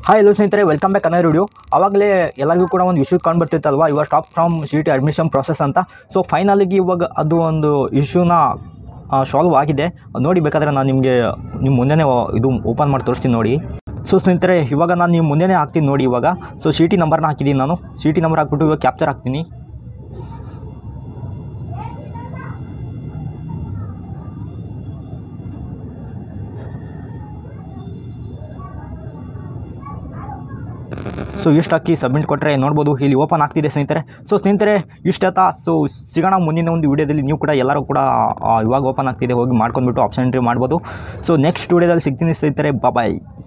hi ಎಲ್ಲೋ ಸ್ನೇಹಿತರೆ welcome back ಅನ್ನೋ video ಆವಾಗಲೇ ಎಲ್ಲರಿಗೂ ಕೂಡ ಒಂದು ಇಶ್ಯೂ ಕಂಡು ಬರ್ತಿತ್ತಲ್ವ ಇವಾಗ stop from C T admission process ಅಂತ ಸೊ ಫೈನಲಿಗೆ ಇವಾಗ ಅದು ಒಂದು ಇಶ್ಯೂನ ಸಾಲ್ವ್ ಆಗಿದೆ ಅದ್ ನೋಡಿ ಬೇಕಾದರೆ ನಾನು ನಿಮಗೆ ನಿಮ್ಮ ಮುಂದೆನೇ ಇದು ಓಪನ್ ಮಾಡಿ ತೋರಿಸ್ತೀನಿ ನೋಡಿ ಸೊ ಸ್ನೇಹಿತರೆ ಇವಾಗ ನಾನು ನಿಮ್ಮ ಮುಂದೆನೇ ಹಾಕ್ತೀನಿ ನೋಡಿ ಇವಾಗ ಸೊ ಸಿ ಟಿ ನಂಬರ್ನ ಹಾಕಿದ್ದೀನಿ ನಾನು ಸಿ ಟಿ ನಂಬರ್ ಹಾಕ್ಬಿಟ್ಟು ಇವಾಗ ಕ್ಯಾಪ್ಚರ್ ಹಾಕ್ತೀನಿ ಸೊ ಇಷ್ಟು ಹಾಕಿ ಸಬ್ಮಿಟ್ ಕೊಟ್ಟರೆ ನೋಡ್ಬೋದು ಇಲ್ಲಿ ಓಪನ್ ಆಗ್ತಿದೆ ಸ್ನೇಹಿತರೆ ಸೊ ಸ್ನೇಹಿತರೆ ಇಷ್ಟತ್ತ ಸೊ ಸಿಗೋಣ ಮುಂದಿನ ಒಂದು ವಿಡಿಯೋದಲ್ಲಿ ನೀವು ಕೂಡ ಎಲ್ಲರೂ ಕೂಡ ಆ, ಇವಾಗ ಓಪನ್ ಆಗ್ತಿದೆ ಹೋಗಿ ಮಾಡ್ಕೊಂಡ್ಬಿಟ್ಟು ಆಪ್ಷನ್ ಎಂಟ್ರಿ ಮಾಡ್ಬೋದು ಸೊ ನೆಕ್ಸ್ಟ್ ವಿಡಿಯೋದಲ್ಲಿ ಸಿಗ್ತೀನಿ ಸ್ನೇಹಿತರೆ ಬಾಯ್